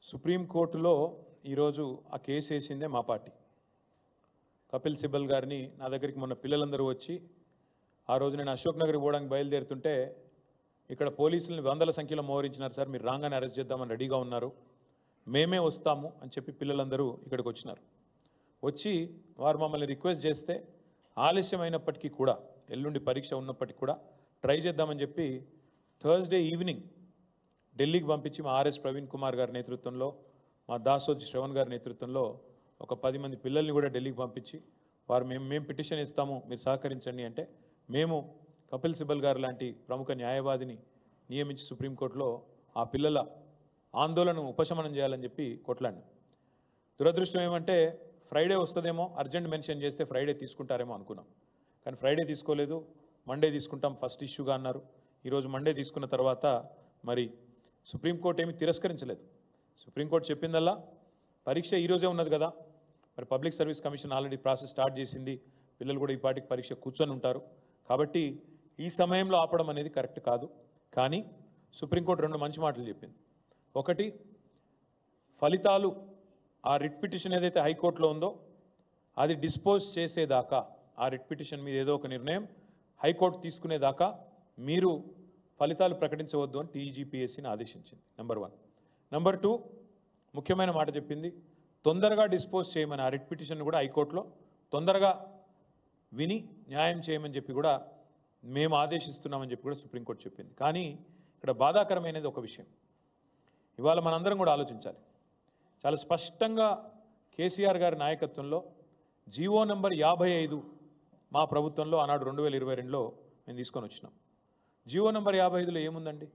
సుప్రీంకోర్టులో ఈరోజు ఆ కేసు వేసిందే మా పార్టీ కపిల్ సిబల్ గారిని నా దగ్గరికి మొన్న పిల్లలందరూ వచ్చి ఆ రోజు నేను అశోక్ నగర్ పోవడానికి బయలుదేరుతుంటే ఇక్కడ పోలీసులను వందల సంఖ్యలో మోహరించినారు సార్ మీరు రాగానే అరెస్ట్ చేద్దామని రెడీగా ఉన్నారు మేమే వస్తాము అని చెప్పి పిల్లలందరూ ఇక్కడికి వచ్చినారు వచ్చి వారు మమ్మల్ని రిక్వెస్ట్ చేస్తే ఆలస్యమైనప్పటికీ కూడా ఎల్లుండి పరీక్ష ఉన్నప్పటికీ కూడా ట్రై చేద్దామని చెప్పి థర్స్డే ఈవినింగ్ ఢిల్లీకి పంపించి మా ఆర్ఎస్ ప్రవీణ్ కుమార్ గారి నేతృత్వంలో మా దాసోజి శ్రవణ్ గారి నేతృత్వంలో ఒక పది మంది పిల్లల్ని కూడా ఢిల్లీకి పంపించి వారు మేము మేము పిటిషన్ ఇస్తాము మీరు సహకరించండి అంటే మేము కపిల్ సిబల్ గారు లాంటి ప్రముఖ న్యాయవాదిని నియమించి సుప్రీంకోర్టులో ఆ పిల్లల ఆందోళన ఉపశమనం చేయాలని చెప్పి కొట్లాడినాం దురదృష్టం ఏమంటే ఫ్రైడే వస్తుందేమో అర్జెంట్ మెన్షన్ చేస్తే ఫ్రైడే తీసుకుంటారేమో అనుకున్నాం కానీ ఫ్రైడే తీసుకోలేదు మండే తీసుకుంటాం ఫస్ట్ ఇష్యూగా అన్నారు ఈరోజు మండే తీసుకున్న తర్వాత మరి సుప్రీంకోర్టు ఏమీ తిరస్కరించలేదు సుప్రీంకోర్టు చెప్పిందల్లా పరీక్ష ఈరోజే ఉన్నది కదా మరి public service commission already process start చేసింది పిల్లలు కూడా ఈ పాటికి పరీక్ష కూర్చొని ఉంటారు కాబట్టి ఈ సమయంలో ఆపడం అనేది కరెక్ట్ కాదు కానీ సుప్రీంకోర్టు రెండు మంచి మాటలు చెప్పింది ఒకటి ఫలితాలు ఆ రిట్ పిటిషన్ ఏదైతే హైకోర్టులో ఉందో అది డిస్పోజ్ చేసేదాకా ఆ రిట్ పిటిషన్ మీద ఏదో ఒక నిర్ణయం హైకోర్టు తీసుకునేదాకా మీరు ఫలితాలు ప్రకటించవద్దు అని టీజీపీఎస్సీని ఆదేశించింది నెంబర్ వన్ నెంబర్ టూ ముఖ్యమైన మాట చెప్పింది తొందరగా డిస్పోజ్ చేయమని ఆ రిట్ పిటిషన్ కూడా హైకోర్టులో తొందరగా విని న్యాయం చేయమని చెప్పి కూడా మేము ఆదేశిస్తున్నామని చెప్పి కూడా సుప్రీంకోర్టు చెప్పింది కానీ ఇక్కడ బాధాకరమైనది ఒక విషయం ఇవాళ మనందరం కూడా ఆలోచించాలి చాలా స్పష్టంగా కేసీఆర్ గారి నాయకత్వంలో జీవో నంబర్ యాభై ఐదు మా ప్రభుత్వంలో ఆనాడు రెండు వేల ఇరవై రెండులో మేము తీసుకొని వచ్చినాం జీవో నంబర్ యాభై ఐదులో ఏముందండి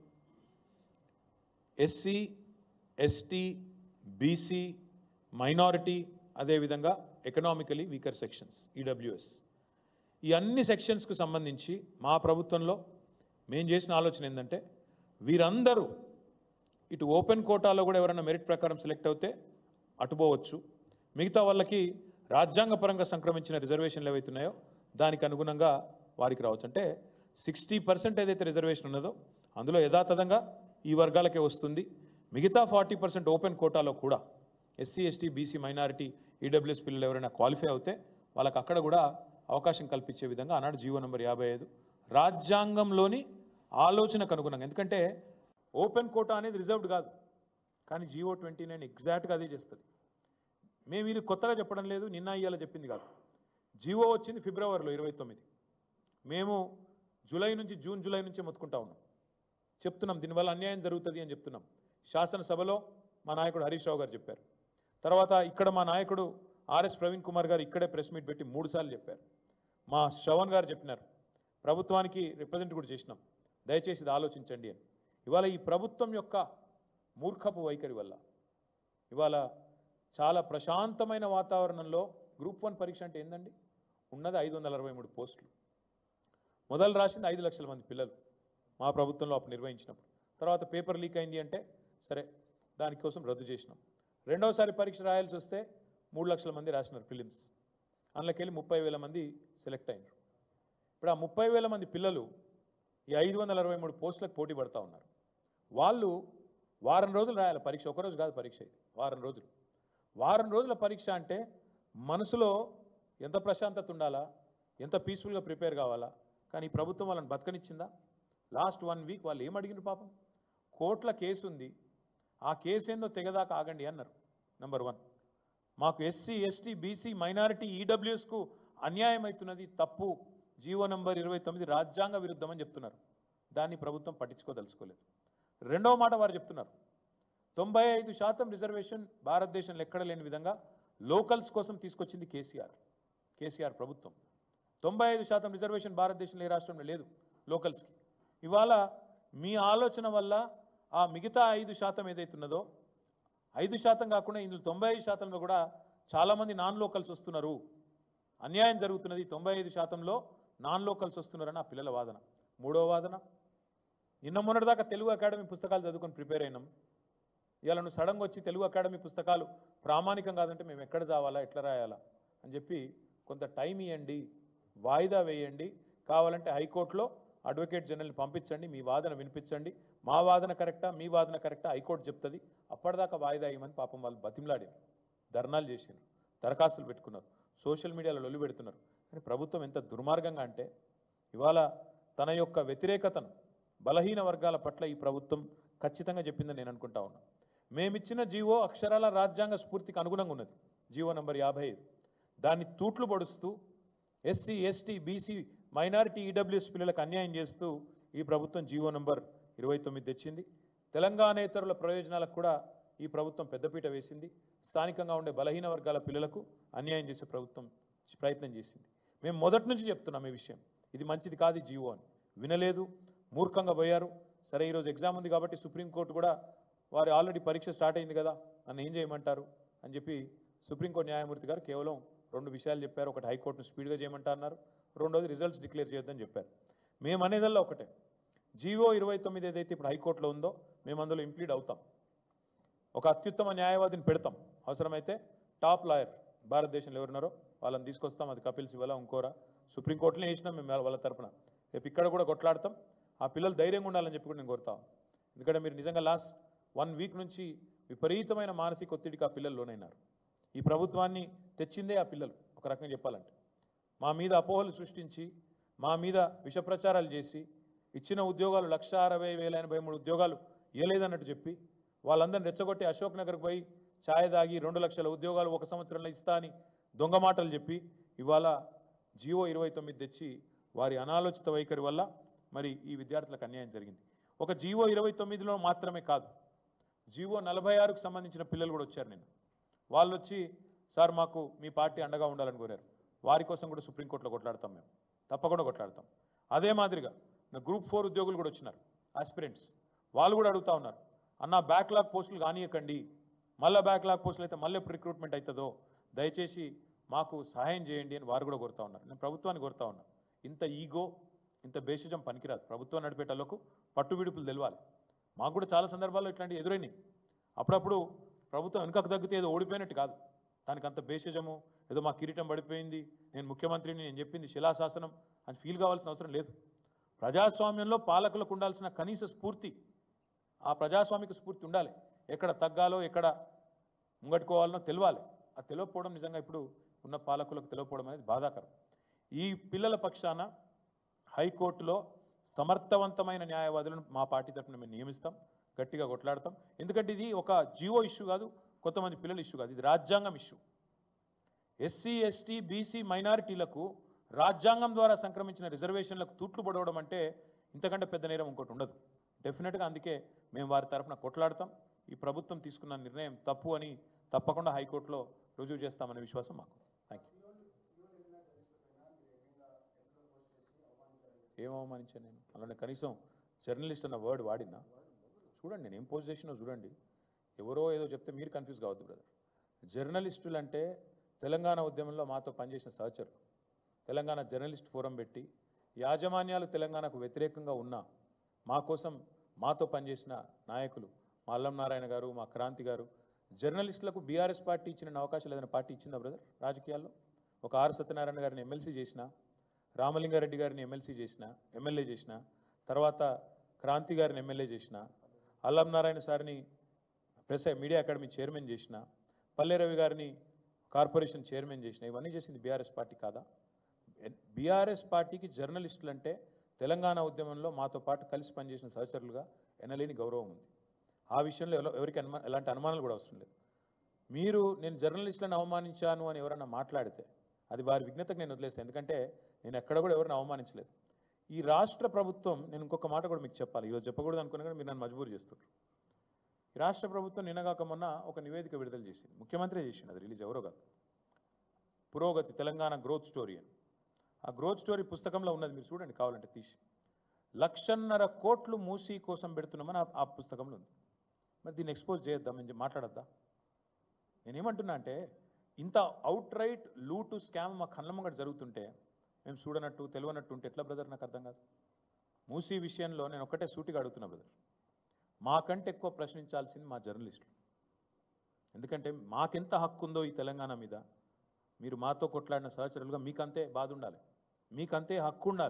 ఎస్సీ ఎస్టీ బీసీ మైనారిటీ అదేవిధంగా ఎకనామికలీ వీకర్ సెక్షన్స్ ఈడబ్ల్యూఎస్ ఈ అన్ని సెక్షన్స్కు సంబంధించి మా ప్రభుత్వంలో మేము చేసిన ఆలోచన ఏంటంటే వీరందరూ ఇటు ఓపెన్ కోటాలో కూడా ఎవరైనా మెరిట్ ప్రకారం సెలెక్ట్ అవుతే అటుపోవచ్చు మిగతా వాళ్ళకి రాజ్యాంగపరంగా సంక్రమించిన రిజర్వేషన్లు ఏవైతున్నాయో దానికి అనుగుణంగా వారికి రావచ్చు అంటే సిక్స్టీ పర్సెంట్ ఏదైతే రిజర్వేషన్ ఉన్నదో అందులో యథాతథంగా ఈ వర్గాలకే వస్తుంది మిగతా ఫార్టీ పర్సెంట్ ఓపెన్ కోటాలో కూడా SC ST BC minority EWS పిల్లలు ఎవరైనా క్వాలిఫై అవుతే వాళ్ళకి అక్కడ కూడా అవకాశం కల్పించే విధంగా ఆనాడు జీవో నెంబర్ యాభై ఐదు రాజ్యాంగంలోని ఆలోచనకు అనుగుణంగా ఎందుకంటే ఓపెన్ కోటా అనేది రిజర్వ్డ్ కాదు కానీ జీవో ట్వంటీ నైన్ ఎగ్జాక్ట్గా అదే చేస్తుంది మేము ఇది కొత్తగా చెప్పడం లేదు నిన్న ఇయ్యాల చెప్పింది కాదు జీవో వచ్చింది ఫిబ్రవరిలో ఇరవై తొమ్మిది మేము జూలై నుంచి జూన్ జూలై నుంచి మొత్తుకుంటా ఉన్నాం చెప్తున్నాం దీనివల్ల అన్యాయం జరుగుతుంది అని చెప్తున్నాం శాసనసభలో మా నాయకుడు హరీష్ రావు గారు చెప్పారు తర్వాత ఇక్కడ మా నాయకుడు ఆర్ఎస్ ప్రవీణ్ కుమార్ గారు ఇక్కడే ప్రెస్ మీట్ పెట్టి మూడు సార్లు చెప్పారు మా శ్రవణ్ గారు చెప్పినారు ప్రభుత్వానికి రిప్రజెంట్ కూడా చేసినాం దయచేసి ఇది ఆలోచించండి అని ఇవాళ ఈ ప్రభుత్వం యొక్క మూర్ఖపు వైఖరి వల్ల ఇవాళ చాలా ప్రశాంతమైన వాతావరణంలో గ్రూప్ వన్ పరీక్ష అంటే ఏందండి ఉన్నది ఐదు వందల అరవై మూడు పోస్టులు మొదలు రాసింది ఐదు లక్షల మంది పిల్లలు మా ప్రభుత్వంలో అప్పుడు నిర్వహించినప్పుడు తర్వాత పేపర్ లీక్ అయింది అంటే సరే దానికోసం రద్దు చేసినాం రెండవసారి పరీక్ష రాయాల్సి వస్తే మూడు లక్షల మంది రాసినారు ఫిలిమ్స్ అందులోకెళ్ళి ముప్పై వేల మంది సెలెక్ట్ అయినారు ఇప్పుడు ఆ ముప్పై వేల మంది పిల్లలు ఈ ఐదు వందల అరవై మూడు పోస్టులకు పోటీ పడతా ఉన్నారు వాళ్ళు వారం రోజులు రాయాలి పరీక్ష ఒకరోజు కాదు పరీక్ష ఇది వారం రోజులు వారం రోజుల పరీక్ష అంటే మనసులో ఎంత ప్రశాంతత ఉండాలా ఎంత పీస్ఫుల్గా ప్రిపేర్ కావాలా కానీ ఈ ప్రభుత్వం వాళ్ళని బతకనిచ్చిందా లాస్ట్ వన్ వీక్ వాళ్ళు ఏం అడిగిన పాపం కోట్ల కేసు ఉంది ఆ కేసు ఏందో తెగదాకా ఆగండి అన్నారు నెంబర్ వన్ మాకు ఎస్సీ ఎస్టీ బీసీ మైనారిటీ ఈడబ్ల్యూఎస్కు అన్యాయం అవుతున్నది తప్పు జీవో నంబర్ ఇరవై తొమ్మిది రాజ్యాంగ విరుద్ధం అని చెప్తున్నారు దాన్ని ప్రభుత్వం పట్టించుకోదలుచుకోలేదు రెండవ మాట వారు చెప్తున్నారు తొంభై ఐదు శాతం రిజర్వేషన్ భారతదేశంలో ఎక్కడ లేని విధంగా లోకల్స్ కోసం తీసుకొచ్చింది కేసీఆర్ కేసీఆర్ ప్రభుత్వం తొంభై ఐదు శాతం రిజర్వేషన్ భారతదేశంలో ఏ రాష్ట్రంలో లేదు లోకల్స్కి ఇవాళ మీ ఆలోచన వల్ల ఆ మిగతా ఐదు శాతం ఏదైతున్నదో ఐదు శాతం కాకుండా ఇందులో తొంభై ఐదు శాతంలో కూడా చాలామంది నాన్ లోకల్స్ వస్తున్నారు అన్యాయం జరుగుతున్నది తొంభై ఐదు శాతంలో నాన్ లోకల్స్ వస్తున్నారని ఆ పిల్లల వాదన మూడవ వాదన నిన్న మొన్నటిదాకా తెలుగు అకాడమీ పుస్తకాలు చదువుకొని ప్రిపేర్ అయినాం ఇవాళ నువ్వు సడన్గా వచ్చి తెలుగు అకాడమీ పుస్తకాలు ప్రామాణికం కాదంటే మేము ఎక్కడ చావాలా ఎట్లా రాయాలా అని చెప్పి కొంత టైం ఇవ్వండి వాయిదా వేయండి కావాలంటే హైకోర్టులో అడ్వకేట్ జనరల్ని పంపించండి మీ వాదన వినిపించండి మా వాదన కరెక్టా మీ వాదన కరెక్టా హైకోర్టు చెప్తుంది అప్పటిదాకా వాయిదా ఇవ్వమని పాపం వాళ్ళు బతిమలాడారు ధర్నాలు చేసినారు దరఖాస్తులు పెట్టుకున్నారు సోషల్ మీడియాలో లొల్లి పెడుతున్నారు కానీ ప్రభుత్వం ఎంత దుర్మార్గంగా అంటే ఇవాళ తన యొక్క వ్యతిరేకతను బలహీన వర్గాల పట్ల ఈ ప్రభుత్వం ఖచ్చితంగా చెప్పిందని నేను అనుకుంటా ఉన్నా మేమిచ్చిన జీవో అక్షరాల రాజ్యాంగ స్ఫూర్తికి అనుగుణంగా ఉన్నది జీవో నంబర్ యాభై ఐదు దాన్ని తూట్లు పొడుస్తూ SC ST BC minority EWS పిల్లలకు అన్యాయం చేస్తూ ఈ ప్రభుత్వం జీవో నంబర్ ఇరవై తొమ్మిది తెచ్చింది తెలంగాణేతరుల ప్రయోజనాలకు కూడా ఈ ప్రభుత్వం పెద్దపీట వేసింది స్థానికంగా ఉండే బలహీన వర్గాల పిల్లలకు అన్యాయం చేసే ప్రభుత్వం ప్రయత్నం చేసింది మేము మొదటి నుంచి చెప్తున్నాం ఈ విషయం ఇది మంచిది కాదు ఈ జీవో అని వినలేదు మూర్ఖంగా పోయారు సరే ఈరోజు ఎగ్జామ్ ఉంది కాబట్టి సుప్రీంకోర్టు కూడా వారు ఆల్రెడీ పరీక్ష స్టార్ట్ అయింది కదా నన్ను ఏం చేయమంటారు అని చెప్పి సుప్రీంకోర్టు న్యాయమూర్తి గారు కేవలం రెండు విషయాలు చెప్పారు ఒకటి హైకోర్టును స్పీడ్గా చేయమంటా అన్నారు రెండోది రిజల్ట్స్ డిక్లేర్ చేయొద్దని చెప్పారు మేము అనేదల్లా ఒకటే జీవో ఇరవై తొమ్మిది ఏదైతే ఇప్పుడు హైకోర్టులో ఉందో మేము అందులో ఇంప్లీడ్ అవుతాం ఒక అత్యుత్తమ న్యాయవాదిని పెడతాం అవసరమైతే టాప్ లాయర్ భారతదేశంలో ఎవరున్నారో వాళ్ళని తీసుకొస్తాం అది కపిల్ సిబల ఇంకోరా సుప్రీంకోర్టులో వేసినాం మేము వాళ్ళ తరపున రేపు ఇక్కడ కూడా కొట్లాడతాం ఆ పిల్లలు ధైర్యంగా ఉండాలని చెప్పి కూడా నేను కోరుతాం ఎందుకంటే మీరు నిజంగా లాస్ట్ వన్ వీక్ నుంచి విపరీతమైన మానసిక ఒత్తిడికి ఆ పిల్లలు లోనైనారు ఈ ప్రభుత్వాన్ని తెచ్చిందే ఆ పిల్లలు ఒక రకంగా చెప్పాలంటే మా మీద అపోహలు సృష్టించి మా మీద విష ప్రచారాలు చేసి ఇచ్చిన ఉద్యోగాలు లక్ష అరవై వేల ఎనభై మూడు ఉద్యోగాలు ఇవ్వలేదన్నట్టు చెప్పి వాళ్ళందరిని రెచ్చగొట్టి అశోక్ నగర్కి పోయి ఛాయ్ దాగి రెండు లక్షల ఉద్యోగాలు ఒక సంవత్సరంలో ఇస్తా అని దొంగ మాటలు చెప్పి ఇవాళ జియో ఇరవై తొమ్మిది తెచ్చి వారి అనాలోచిత వైఖరి వల్ల మరి ఈ విద్యార్థులకు అన్యాయం జరిగింది ఒక జీవో ఇరవై తొమ్మిదిలో మాత్రమే కాదు జీవో నలభై ఆరుకు సంబంధించిన పిల్లలు కూడా వచ్చారు నేను వాళ్ళు వచ్చి సార్ మాకు మీ పార్టీ అండగా ఉండాలని కోరారు వారి కోసం కూడా సుప్రీంకోర్టులో కొట్లాడతాం మేము తప్పకుండా కొట్లాడతాం అదే మాదిరిగా నా గ్రూప్ ఫోర్ ఉద్యోగులు కూడా వచ్చినారు ఆస్పిరెంట్స్ వాళ్ళు కూడా అడుగుతా ఉన్నారు అన్న బ్యాక్లాగ్ పోస్టులు కానియకండి మళ్ళీ బ్యాక్లాగ్ పోస్టులు అయితే మళ్ళీ ఎప్పుడు రిక్రూట్మెంట్ అవుతుందో దయచేసి మాకు సహాయం చేయండి అని వారు కూడా కోరుతా ఉన్నారు నేను ప్రభుత్వాన్ని కోరుతా ఉన్నా ఇంత ఈగో ఇంత బేసిజం పనికిరాదు ప్రభుత్వం నడిపేటలకు పట్టు విడుపులు తెలవాలి మాకు కూడా చాలా సందర్భాల్లో ఇట్లాంటివి ఎదురైనాయి అప్పుడప్పుడు ప్రభుత్వం వెనుకకు తగ్గితే ఏదో ఓడిపోయినట్టు కాదు దానికి అంత బేసిజము ఏదో మా కిరీటం పడిపోయింది నేను ముఖ్యమంత్రిని నేను చెప్పింది శిలాశాసనం అని ఫీల్ కావాల్సిన అవసరం లేదు ప్రజాస్వామ్యంలో పాలకులకు ఉండాల్సిన కనీస స్ఫూర్తి ఆ ప్రజాస్వామిక స్ఫూర్తి ఉండాలి ఎక్కడ తగ్గాలో ఎక్కడ ముంగట్టుకోవాలనో తెలియాలి అది తెలియకపోవడం నిజంగా ఇప్పుడు ఉన్న పాలకులకు తెలియకపోవడం అనేది బాధాకరం ఈ పిల్లల పక్షాన హైకోర్టులో సమర్థవంతమైన న్యాయవాదులను మా పార్టీ తరఫున మేము నియమిస్తాం గట్టిగా కొట్లాడతాం ఎందుకంటే ఇది ఒక జియో ఇష్యూ కాదు కొంతమంది పిల్లల ఇష్యూ కాదు ఇది రాజ్యాంగం ఇష్యూ ఎస్సీ ఎస్టీ బీసీ మైనారిటీలకు రాజ్యాంగం ద్వారా సంక్రమించిన రిజర్వేషన్లకు తూట్లు పడవడం అంటే ఇంతకంటే పెద్ద నేరం ఇంకోటి ఉండదు డెఫినెట్గా అందుకే మేము వారి తరఫున కొట్లాడతాం ఈ ప్రభుత్వం తీసుకున్న నిర్ణయం తప్పు అని తప్పకుండా హైకోర్టులో రుజువు చేస్తామనే విశ్వాసం మాకు థ్యాంక్ యూ ఏం అవమానించాను నేను అలానే కనీసం జర్నలిస్ట్ అన్న వర్డ్ వాడినా చూడండి నేను ఏం పోస్ట్ చేసినా చూడండి ఎవరో ఏదో చెప్తే మీరు కన్ఫ్యూజ్ కావద్దు బ్రదర్ జర్నలిస్టులు అంటే తెలంగాణ ఉద్యమంలో మాతో పనిచేసిన సహచరులు తెలంగాణ జర్నలిస్ట్ ఫోరం పెట్టి యాజమాన్యాలు తెలంగాణకు వ్యతిరేకంగా ఉన్నా మా కోసం మాతో పనిచేసిన నాయకులు మా అల్లం నారాయణ గారు మా క్రాంతి గారు జర్నలిస్టులకు బీఆర్ఎస్ పార్టీ ఇచ్చిన అవకాశాలు ఏదైనా పార్టీ ఇచ్చిందా బ్రదర్ రాజకీయాల్లో ఒక ఆర్ సత్యనారాయణ గారిని ఎమ్మెల్సీ చేసిన రామలింగారెడ్డి గారిని ఎమ్మెల్సీ చేసిన ఎమ్మెల్యే చేసిన తర్వాత క్రాంతి గారిని ఎమ్మెల్యే చేసిన అల్లం నారాయణ సార్ని ప్రెస్ మీడియా అకాడమీ చైర్మన్ చేసిన పల్లె రవి గారిని కార్పొరేషన్ చైర్మన్ చేసిన ఇవన్నీ చేసింది బీఆర్ఎస్ పార్టీ కాదా బీఆర్ఎస్ పార్టీకి జర్నలిస్టులు అంటే తెలంగాణ ఉద్యమంలో మాతో పాటు కలిసి పనిచేసిన సహచరులుగా ఎనలేని గౌరవం ఉంది ఆ విషయంలో ఎవరో- ఎవరికి అనుమా ఎలాంటి అనుమానాలు కూడా అవసరం లేదు మీరు నేను జర్నలిస్టులను అవమానించాను అని ఎవరన్నా మాట్లాడితే అది వారి విఘ్నతకు నేను వదిలేస్తాను ఎందుకంటే నేను ఎక్కడ కూడా ఎవరిని అవమానించలేదు ఈ రాష్ట్ర ప్రభుత్వం నేను ఇంకొక మాట కూడా మీకు చెప్పాలి ఈరోజు చెప్పకూడదు అనుకున్నా కానీ మీరు నన్ను మజబూరు చేస్తున్నారు ఈ రాష్ట్ర ప్రభుత్వం నిన్నగాక మొన్న ఒక నివేదిక విడుదల చేసింది ముఖ్యమంత్రి చేసింది అది రిలీజ్ ఎవరో కాదు పురోగతి తెలంగాణ గ్రోత్ స్టోరీ అని ఆ గ్రోత్ స్టోరీ పుస్తకంలో ఉన్నది మీరు చూడండి కావాలంటే తీసి లక్షన్నర కోట్లు మూసి కోసం పెడుతున్నామని ఆ- ఆ పుస్తకంలో ఉంది మరి దీన్ని ఎక్స్పోజ్ చేద్దాం అని చెప్పి మాట్లాడద్దా నేనేమంటున్నా అంటే ఇంత అవుట్ రైట్ లూటు స్కామ్ మా కళ్ళ ముంగట జరుగుతుంటే మేము చూడనట్టు తెలియనట్టు ఉంటే ఎట్లా బ్రదర్ నాకు అర్థం కాదు మూసీ విషయంలో నేను ఒక్కటే సూటిగా అడుగుతున్నా బ్రదర్ మాకంటే ఎక్కువ ప్రశ్నించాల్సింది మా జర్నలిస్టులు ఎందుకంటే మాకెంత హక్కు ఉందో ఈ తెలంగాణ మీద మీరు మాతో కొట్లాడిన సహచరులుగా మీకంతే బాధ ఉండాలి మీకంతే హక్కు ఉండాలి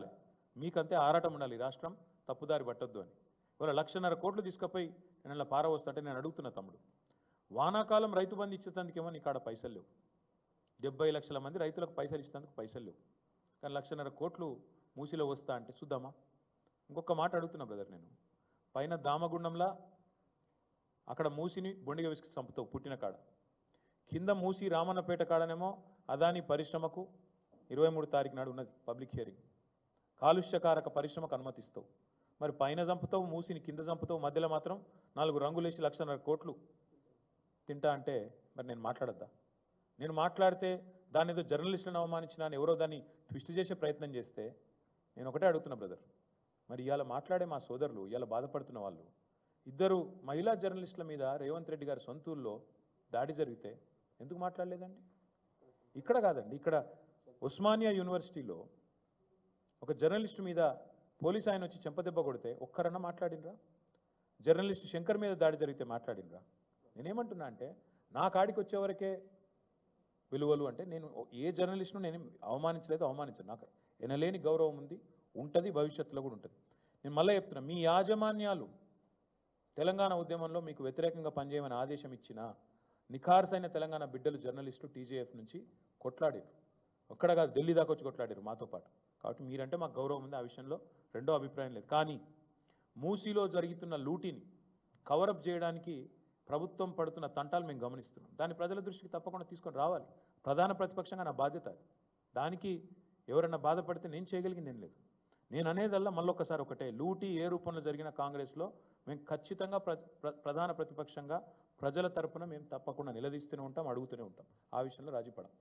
మీకంతే ఆరాటం ఉండాలి ఈ రాష్ట్రం తప్పుదారి పట్టొద్దు అని ఇవాళ లక్షన్నర కోట్లు తీసుకుపోయి నేను ఇలా పారవస్తుంటే నేను అడుగుతున్నా తమ్ముడు వానాకాలం రైతు బంధు ఇచ్చేందుకేమో నీ కాడ పైసలు లేవు డెబ్బై లక్షల మంది రైతులకు పైసలు ఇచ్చేందుకు పైసలు లేవు కానీ లక్షన్నర కోట్లు మూసిలో వస్తా అంటే చూద్దామా ఇంకొక మాట అడుగుతున్నా బ్రదర్ నేను పైన దామగుండంలా అక్కడ మూసిని బొండిగ విసికి చంపుతావు పుట్టిన కాడ కింద మూసి రామన్నపేట కాడనేమో అదాని పరిశ్రమకు ఇరవై మూడు తారీఖు నాడు ఉన్నది పబ్లిక్ హియరింగ్ కాలుష్యకారక పరిశ్రమకు అనుమతిస్తావు మరి పైన చంపుతావు మూసిని కింద చంపుతావు మధ్యలో మాత్రం నాలుగు రంగులేసి లక్షన్నర కోట్లు తింటా అంటే మరి నేను మాట్లాడద్దా నేను మాట్లాడితే దాని ఏదో జర్నలిస్టులను అవమానించిన అని ఎవరో దాన్ని ట్విస్ట్ చేసే ప్రయత్నం చేస్తే నేను ఒకటే అడుగుతున్నా బ్రదర్ మరి ఇవాళ మాట్లాడే మా సోదరులు ఇవాళ బాధపడుతున్న వాళ్ళు ఇద్దరు మహిళా జర్నలిస్టుల మీద రేవంత్ రెడ్డి గారి సొంతూరులో దాడి జరిగితే ఎందుకు మాట్లాడలేదండి ఇక్కడ కాదండి ఇక్కడ ఉస్మానియా యూనివర్సిటీలో ఒక జర్నలిస్టు మీద పోలీస్ ఆయన వచ్చి చెంపదెబ్బ కొడితే ఒక్కరన్నా మాట్లాడినరా జర్నలిస్ట్ శంకర్ మీద దాడి జరిగితే మాట్లాడినరా నేనేమంటున్నా అంటే నా కాడికి వచ్చేవరకే విలువలు అంటే నేను ఏ జర్నలిస్ట్ను నేను అవమానించలేదు అవమానించను నాకు ఎనలేని గౌరవం ఉంది ఉంటుంది భవిష్యత్తులో కూడా ఉంటుంది నేను మళ్ళీ చెప్తున్నా మీ యాజమాన్యాలు తెలంగాణ ఉద్యమంలో మీకు వ్యతిరేకంగా పనిచేయమని ఆదేశం ఇచ్చిన నిఖార్సైన తెలంగాణ బిడ్డలు జర్నలిస్టు టీజేఎఫ్ నుంచి కొట్లాడారు ఒక్కడ కాదు ఢిల్లీ దాకా వచ్చి కొట్లాడారు మాతో పాటు కాబట్టి మీరంటే మాకు గౌరవం ఉంది ఆ విషయంలో రెండో అభిప్రాయం లేదు కానీ మూసీలో జరుగుతున్న లూటీని కవరప్ చేయడానికి ప్రభుత్వం పడుతున్న తంటాలు మేము గమనిస్తున్నాం దాన్ని ప్రజల దృష్టికి తప్పకుండా తీసుకొని రావాలి ప్రధాన ప్రతిపక్షంగా నా బాధ్యత అది దానికి ఎవరన్నా బాధపడితే నేను చేయగలిగింది ఏం లేదు నేను అనేదల్లా మళ్ళొక్కసారి ఒకటే లూటీ ఏ రూపంలో జరిగిన కాంగ్రెస్లో మేము ఖచ్చితంగా ప్ర ప్ర- ప్రధాన ప్రతిపక్షంగా ప్రజల తరపున మేము తప్పకుండా నిలదీస్తూనే ఉంటాం అడుగుతూనే ఉంటాం ఆ విషయంలో రాజీ పడం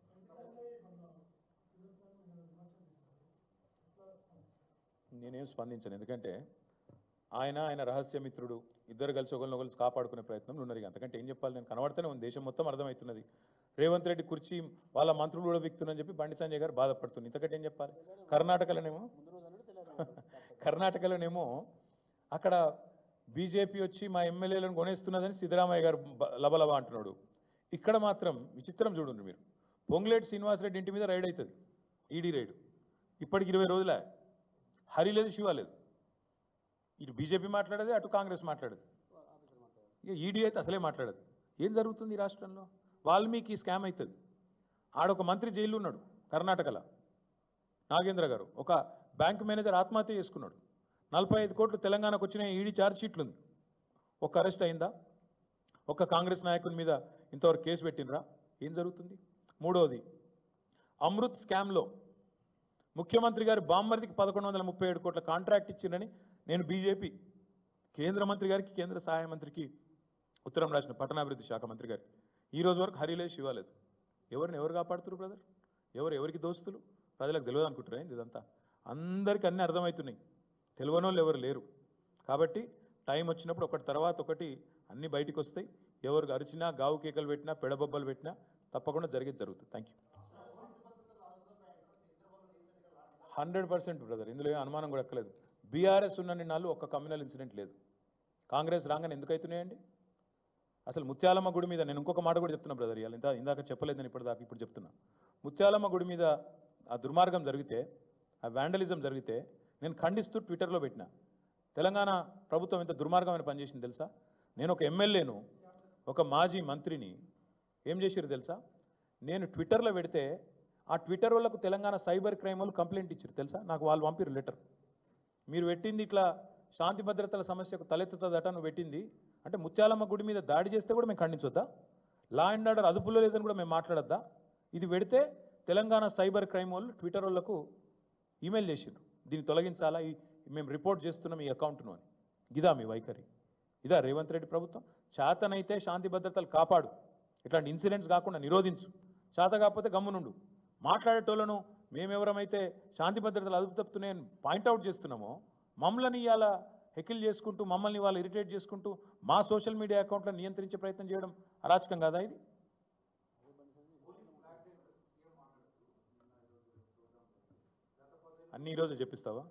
నేనేం స్పందించను ఎందుకంటే ఆయన ఆయన రహస్యమిత్రుడు ఇద్దరు కలిసి ఒకరినొకరు కాపాడుకునే ప్రయత్నంలో ఉన్నారు ఇక అంతకంటే ఏం చెప్పాలి నేను కనబడితేనే ఉంది దేశం మొత్తం అర్థమవుతున్నది రేవంత్ రెడ్డి కుర్చీ వాళ్ళ మంత్రులు కూడా విక్తున్నారని చెప్పి బండి సంజయ్ గారు బాధపడుతుంది ఇంతకంటే ఏం చెప్పాలి కర్ణాటకలోనేమో కర్ణాటకలోనేమో అక్కడ బీజేపీ వచ్చి మా ఎమ్మెల్యేలను కొనేస్తున్నదని సిద్ధరామయ్య గారు బ- లబలబా అంటున్నాడు ఇక్కడ మాత్రం విచిత్రం చూడండి మీరు పొంగులేటి శ్రీనివాసరెడ్డి ఇంటి మీద రైడ్ అవుతుంది ఈడీ రైడ్ ఇప్పటికి ఇరవై రోజులే హరి లేదు శివ లేదు ఇటు బీజేపీ మాట్లాడేది అటు కాంగ్రెస్ మాట్లాడేది ఇక ఈడీ అయితే అసలే మాట్లాడదు ఏం జరుగుతుంది ఈ రాష్ట్రంలో వాల్మీకి స్కామ్ అవుతుంది ఆడొక మంత్రి జైల్లో ఉన్నాడు కర్ణాటకలో నాగేంద్ర గారు ఒక బ్యాంక్ మేనేజర్ ఆత్మహత్య చేసుకున్నాడు నలభై ఐదు కోట్లు తెలంగాణకు వచ్చిన ఈడీ ఛార్జ్ షీట్లు ఉంది ఒక అరెస్ట్ అయిందా ఒక కాంగ్రెస్ నాయకుని మీద ఇంతవరకు కేసు పెట్టినరా ఏం జరుగుతుంది మూడవది అమృత్ స్కామ్లో ముఖ్యమంత్రి గారు బామ్మర్దికి పదకొండు వందల ముప్పై ఏడు కోట్ల కాంట్రాక్ట్ ఇచ్చిందని నేను బీజేపీ కేంద్ర మంత్రి గారికి కేంద్ర సహాయ మంత్రికి ఉత్తరం రాసిన పట్టణాభివృద్ధి శాఖ మంత్రి గారికి ఈ రోజు వరకు హరిలేదు శివాలేదు ఎవరిని ఎవరు కాపాడుతున్నారు బ్రదర్ ఎవరు ఎవరికి దోస్తులు ప్రజలకు తెలియదు అనుకుంటారు ఏంది ఇదంతా అందరికీ అన్నీ అర్థమవుతున్నాయి తెలియని వాళ్ళు ఎవరు లేరు కాబట్టి టైం వచ్చినప్పుడు ఒకటి తర్వాత ఒకటి అన్నీ బయటికి వస్తాయి ఎవరు అరిచినా గావు కేకలు పెట్టినా పెడబొబ్బలు పెట్టినా తప్పకుండా జరిగేది జరుగుతుంది thank you hundred percent brother ఇందులో ఏం అనుమానం కూడా ఎక్కలేదు బీఆర్ఎస్ ఉన్న నాళ్ళు ఒక్క కమ్యూనల్ ఇన్సిడెంట్ లేదు కాంగ్రెస్ రాగానే ఎందుకు అవుతున్నాయండి అసలు ముత్యాలమ్మ గుడి మీద నేను ఇంకొక మాట కూడా చెప్తున్నా బ్రదర్ ఇవాళ ఇంత ఇందాక చెప్పలేదు నేను ఇప్పటిదాకా ఇప్పుడు చెప్తున్నా ముత్యాలమ్మ గుడి మీద ఆ దుర్మార్గం జరిగితే ఆ వ్యాండలిజం జరిగితే నేను ఖండిస్తూ ట్విట్టర్లో పెట్టిన తెలంగాణ ప్రభుత్వం ఎంత దుర్మార్గమైన పనిచేసింది తెలుసా నేను ఒక ఎమ్మెల్యేను ఒక మాజీ మంత్రిని ఏం చేశారు తెలుసా నేను ట్విట్టర్లో పెడితే ఆ ట్విట్టర్ వాళ్ళకు తెలంగాణ సైబర్ క్రైమ్ వాళ్ళు కంప్లైంట్ ఇచ్చారు తెలుసా నాకు వాళ్ళు పంపిరు లెటర్ మీరు పెట్టింది ఇట్లా శాంతి భద్రతల సమస్యకు తలెత్తుతుందట నువ్వు పెట్టింది అంటే ముత్యాలమ్మ గుడి మీద దాడి చేస్తే కూడా మేము ఖండించొద్దా లా అండ్ ఆర్డర్ అదుపులో లేదని కూడా మేము మాట్లాడొద్దా ఇది పెడితే తెలంగాణ సైబర్ క్రైమ్ వాళ్ళు ట్విట్టర్ వాళ్ళకు ఈమెయిల్ చేసిండ్రు దీన్ని తొలగించాలా ఈ మేము రిపోర్ట్ చేస్తున్నాం ఈ అకౌంట్ను అని ఇదా మీ వైఖరి ఇదా రేవంత్ రెడ్డి ప్రభుత్వం చేతనైతే శాంతి భద్రతలు కాపాడు ఇట్లాంటి ఇన్సిడెంట్స్ కాకుండా నిరోధించు చేత కాకపోతే గమ్మునుండు మాట్లాడేటోళ్ళను మేమెవరమైతే శాంతి భద్రతలు అదుపు తప్పుతున్నాయని పాయింట్అవుట్ చేస్తున్నామో మమ్మల్ని ఇవాళ హెకిల్ చేసుకుంటూ మమ్మల్ని వాళ్ళు ఇరిటేట్ చేసుకుంటూ మా సోషల్ మీడియా అకౌంట్లను నియంత్రించే ప్రయత్నం చేయడం అరాచకం కాదా ఇది అన్ని ఈరోజు చెప్పిస్తావా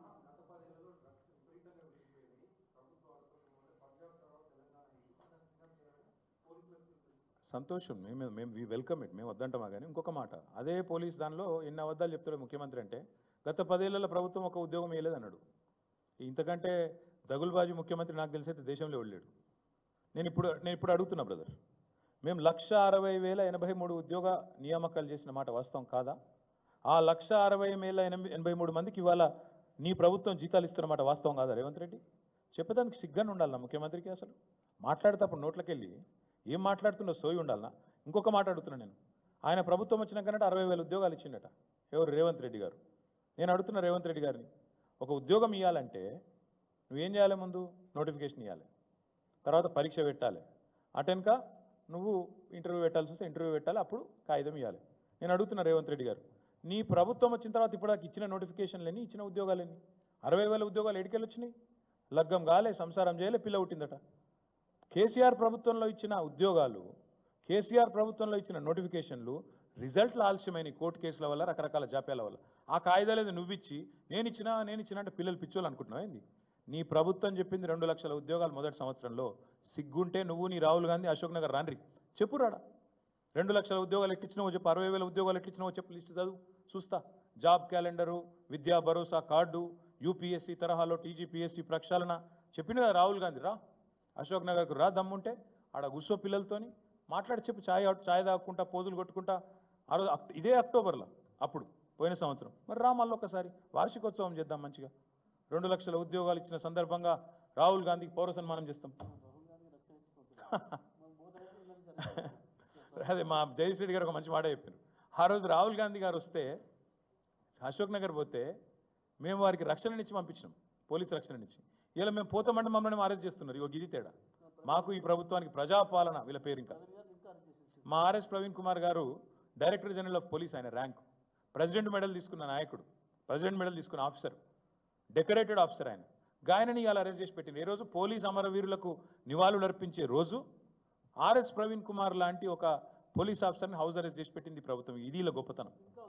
సంతోషం మేము మేము వి వెల్కమ్ ఇట్ మేము వద్దంటామా కానీ ఇంకొక మాట అదే పోలీస్ దానిలో ఎన్ని అబద్ధాలు చెప్తాడు ముఖ్యమంత్రి అంటే గత పదేళ్ల ప్రభుత్వం ఒక ఉద్యోగం వేయలేదన్నాడు ఇంతకంటే దగులుబాజీ ముఖ్యమంత్రి నాకు తెలిసి అయితే దేశంలో వెళ్ళాడు నేను ఇప్పుడు నేను ఇప్పుడు అడుగుతున్నా బ్రదర్ మేము లక్ష అరవై వేల ఎనభై మూడు ఉద్యోగ నియామకాలు చేసిన మాట వాస్తవం కాదా ఆ లక్ష అరవై వేల ఎనభై ఎనభై మూడు మందికి ఇవాళ నీ ప్రభుత్వం జీతాలు ఇస్తున్న మాట వాస్తవం కాదా రేవంత్ రెడ్డి చెప్పేదానికి సిగ్గానే ఉండాలన్నా ముఖ్యమంత్రికి అసలు మాట్లాడేటప్పుడు నోట్లకెళ్ళి ఏం మాట్లాడుతున్నా సోయి ఉండాలనా ఇంకొక మాట అడుగుతున్నా నేను ఆయన ప్రభుత్వం వచ్చినాకనంటే అరవై వేల ఉద్యోగాలు ఇచ్చిండట ఎవరు రేవంత్ రెడ్డి గారు నేను అడుగుతున్న రేవంత్ రెడ్డి గారిని ఒక ఉద్యోగం ఇవ్వాలంటే నువ్వేం చేయాలి ముందు నోటిఫికేషన్ ఇవ్వాలి తర్వాత పరీక్ష పెట్టాలి అటెన్క నువ్వు ఇంటర్వ్యూ పెట్టాల్సి వస్తే ఇంటర్వ్యూ పెట్టాలి అప్పుడు కాగితం ఇవ్వాలి నేను అడుగుతున్నా రేవంత్ రెడ్డి గారు నీ ప్రభుత్వం వచ్చిన తర్వాత ఇప్పుడు నాకు ఇచ్చిన నోటిఫికేషన్లని ఇచ్చిన ఉద్యోగాలని అరవై వేల ఉద్యోగాలు ఎడికెళ్ళి వచ్చినాయి లగ్గం కాలే సంసారం చేయలే పిల్ల పుట్టిందట కేసీఆర్ ప్రభుత్వంలో ఇచ్చిన ఉద్యోగాలు కేసీఆర్ ప్రభుత్వంలో ఇచ్చిన నోటిఫికేషన్లు రిజల్ట్లు ఆలస్యమైన ఈ కోర్టు కేసుల వల్ల రకరకాల జాప్యాల వల్ల ఆ కాయిదాలు ఏదో నువ్విచ్చి నేను ఇచ్చినా నేను ఇచ్చినా అంటే పిల్లలు పిచ్చోళ్ళు అనుకుంటున్నావు ఏంది నీ ప్రభుత్వం చెప్పింది రెండు లక్షల ఉద్యోగాలు మొదటి సంవత్సరంలో సిగ్గుంటే నువ్వు నీ రాహుల్ గాంధీ అశోక్ నగర్ రాన్రి చెప్పు రాడా రెండు లక్షల ఉద్యోగాలు ఎట్లిచ్చినావో చెప్పు అరవై వేల ఉద్యోగాలు ఎట్లిచ్చినావో చెప్పు లిస్ట్ చదువు చూస్తా జాబ్ క్యాలెండరు విద్యా భరోసా కార్డు యూపీఎస్సీ తరహాలో టీజీపీఎస్సీ ప్రక్షాళన చెప్పిన కదా రాహుల్ గాంధీ రా అశోక్ నగర్కు రా దమ్ముంటే ఆడ గుస్సో పిల్లలతోని మాట్లాడి చెప్పు ఛాయ్ ఛాయ్ తాగుకుంటా పోజులు కొట్టుకుంటా ఆ రోజు అక్- ఇదే అక్టోబర్లో అప్పుడు పోయిన సంవత్సరం మరి రా మళ్ళీ ఒకసారి వార్షికోత్సవం చేద్దాం మంచిగా రెండు లక్షల ఉద్యోగాలు ఇచ్చిన సందర్భంగా రాహుల్ గాంధీకి పౌర సన్మానం చేస్తాం అదే మా జగదీష్ రెడ్డి గారు ఒక మంచి మాట చెప్పారు ఆ రోజు రాహుల్ గాంధీ గారు వస్తే అశోక్ నగర్ పోతే మేము వారికి రక్షణనిచ్చి పంపించినాం పోలీస్ రక్షణనిచ్చి ఇలా మేము పోతామంటే మమ్మల్ని అరెస్ట్ చేస్తున్నారు ఇగో ఇది తేడా మాకు ఈ ప్రభుత్వానికి ప్రజాపాలన వీళ్ళ పేరు ఇంకా మా RS Praveen Kumar garu director general of police ఆయన ర్యాంక్ ప్రెసిడెంట్ మెడల్ తీసుకున్న నాయకుడు ప్రెసిడెంట్ మెడల్ తీసుకున్న ఆఫీసర్ డెకరేటెడ్ ఆఫీసర్ ఆయన గాయనని ఇవాళ అరెస్ట్ చేసి పెట్టింది ఈ రోజు పోలీస్ అమరవీరులకు నివాళులు అర్పించే రోజు ఆర్ఎస్ ప్రవీణ్ కుమార్ లాంటి ఒక పోలీస్ ఆఫీసర్ని హౌస్ అరెస్ట్ చేసి పెట్టింది ఈ ప్రభుత్వం ఇది ఇలా గొప్పతనం